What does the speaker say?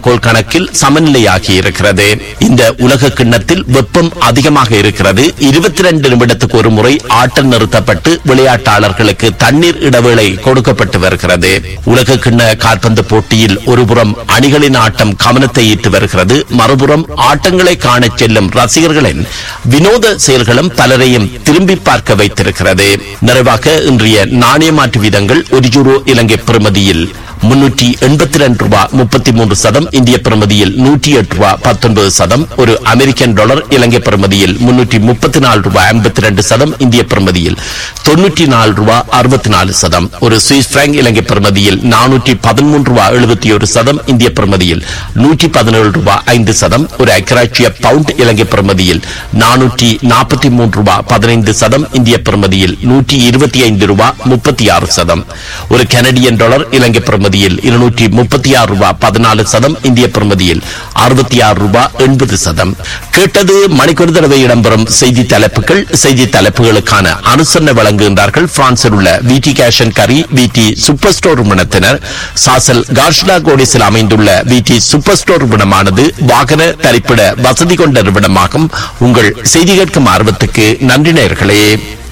கோல் கணக்கில் சமநிலையாகி இருக்கிறது இந்த உலக கிண்ணத்தில் வெப்பம் அதிகமாக இருக்கிறது இருபத்தி ரெண்டு நிமிடத்துக்கு ஒரு முறை ஆட்டம் நிறுத்தப்பட்டு விளையாட்டாளர்களுக்கு தண்ணீர் இடைவேளை கொடுக்கப்பட்டு வருகிறது உலக கிண்ண கால்பந்து போட்டியில் ஒருபுறம் அணிகளின் ஆட்டம் கவனத்தை ஈர்த்து வருகிறது மறுபுறம் ஆட்டங்களை காணச் செல்லும் ரசிகர்களின் வினோத செயல்களும் பலரையும் திரும்பி பார்க்க வைத்திருக்கிறது நிறைவாக இன்றைய நாணய மாற்று வீதங்கள் ஒரு யூரோ இலங்கை பெறுமதியில் முன்னூற்றி எண்பத்தி ரெண்டு ரூபாய் முப்பத்தி மூன்று சதம் இந்திய பெறுமதியில் நூற்றி எட்டு ரூபாய் பத்தொன்பது சதம் ஒரு அமெரிக்கன் டாலர் இலங்கை பெறுமதியில் முன்னூற்றி முப்பத்தி நாலு ரூபாய் ஐம்பத்தி ரெண்டு சதம் இந்திய பெறுமதியில் தொன்னூற்றி நாலு ரூபாய் அறுபத்தி நாலு சதம் ஒரு சுவிஸ் பிராங்க் இலங்கை பெறுமதியில் நானூற்றி பதிமூன்று ரூபாய் எழுபத்தி ஒரு சதம் இந்திய பெறுமதியில் நூற்றி பதினேழு ரூபாய் ஐந்து சதம் ஒரு அக்கராட்சிய பவுண்ட் இலங்கை பெறுமதியில் நானூற்றி நாற்பத்தி மூன்று ரூபாய் பதினைந்து சதம் இந்திய பெறுமதியில் நூற்றி இருபத்தி ஐந்து ரூபாய் முப்பத்தி ஆறு சதம் ஒரு கனடியன் டாலர் இலங்கை பெறுமதியில் இருநூற்றி முப்பத்தி ஆறு ரூபாய் பதினாலு சதம் இந்திய பெறுமதியில் அறுபத்தி ஆறு ரூபாய் எண்பது சதம் கேட்டது மணிக்கொரு தடவை இடம்பெறும் செய்தி தலைப்புகள் செய்தி தலைப்புகளுக்கான அனுசரணை வழங்குகின்றார்கள் பிரான்சில் உள்ள விடி கேஷன் கரி விடி சூப்பர் ஸ்டோர் நிறுவனத்தினர் சாசல் கார்ஷ்லா கோடிஸில் அமைந்துள்ள விடி சூப்பர் ஸ்டோர் நிறுவனமானது வாகன தரிப்பிட வசதி கொண்ட நிறுவனமாகும் உங்கள் செய்தி கேட்கும் ஆர்வத்துக்கு நன்றி நேயர்களே